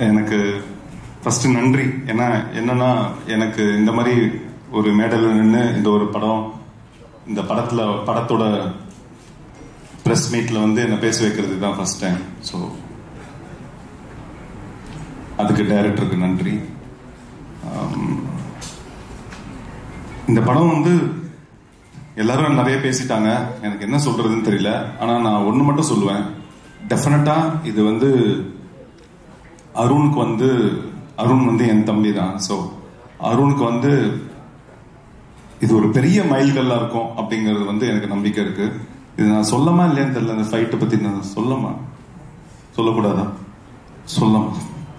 எனக்கு ஃபர்ஸ்ட் நன்றி ஏன்னா என்னன்னா எனக்கு இந்த மாதிரி ஒரு மேடையில் நின்று இந்த ஒரு படம் இந்த படத்துல படத்தோட பிரஸ் மீட்ல வந்து என்ன பேச வைக்கிறது தான் ஃபர்ஸ்ட் டைம் ஸோ அதுக்கு டைரக்டருக்கு நன்றி ஆம், இந்த படம் வந்து எல்லாரும் நிறைய பேசிட்டாங்க எனக்கு என்ன சொல்றதுன்னு தெரியல ஆனா நான் ஒண்ணு மட்டும் சொல்லுவேன் டெஃபினட்டா இது வந்து அருணுக்கு வந்து அருண் வந்து என் தம்பி தான் ஸோ அருணுக்கு வந்து இது ஒரு பெரிய மைல்கல்லா இருக்கும் அப்படிங்கிறது வந்து எனக்கு நம்பிக்கை இருக்கு இது நான் சொல்லமா இல்லையான்னு தெரியல இந்த ஃபைட்டை பத்தி நான் சொல்லமா சொல்லக்கூடாதா சொல்லமா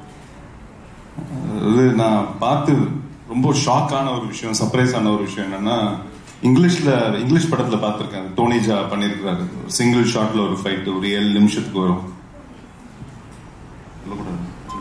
அது நான் பார்த்து ரொம்ப ஷாக்கான ஒரு விஷயம் சர்ப்ரைஸ் ஆன ஒரு விஷயம் என்னன்னா இங்கிலீஷ்ல இங்கிலீஷ் படத்துல பார்த்திருக்கேன் டோனிஜா பண்ணிருக்கிறாரு சிங்கிள் ஷாட்ல ஒரு ஃபைட் ஒரு ஏழு நிமிஷத்துக்கு வரும் சொல்லக்கூடாது.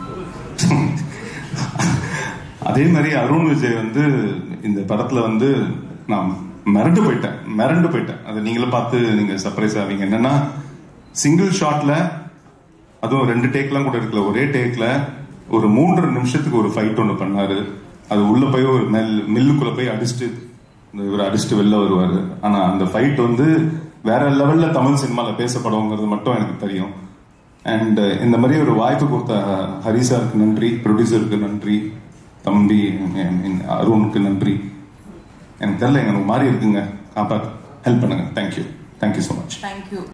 அதே மாதிரி அருண் விஜய் வந்து இந்த படத்துல வந்து நான் மிரண்டு போயிட்டேன் மிரண்டு போயிட்டேன் அதை நீங்களும் பார்த்து நீங்க சர்ப்ரைஸ் ஆவீங்க என்னன்னா சிங்கிள் ஷாட்ல அதுவும் ரெண்டு டேக்லாம் கூட இருக்கல ஒரே டேக்ல ஒரு மூன்றரை நிமிஷத்துக்கு ஒரு ஃபைட் ஒன்று பண்ணாரு அது உள்ள போய் ஒரு மெல் மில்லுக்குள்ள போய் அடிச்சுட்டு இந்த இவர் அடிச்சுட்டு வெளில வருவாரு ஆனா அந்த ஃபைட் வந்து வேற லெவல்ல தமிழ் சினிமால பேசப்படுங்கிறது மட்டும் எனக்கு தெரியும் அண்ட் இந்த மாதிரி ஒரு வாய்ப்பு கொடுத்த ஹரி சாருக்கு நன்றி ப்ரொடியூசருக்கு நன்றி தம்பி I mean, அருணுக்கு நன்றி எனக்கு தெரியல எனக்கு ஒரு மாதிரி இருக்குங்க காப்பாத்து ஹெல்ப் பண்ணுங்க thank you thank you so much thank you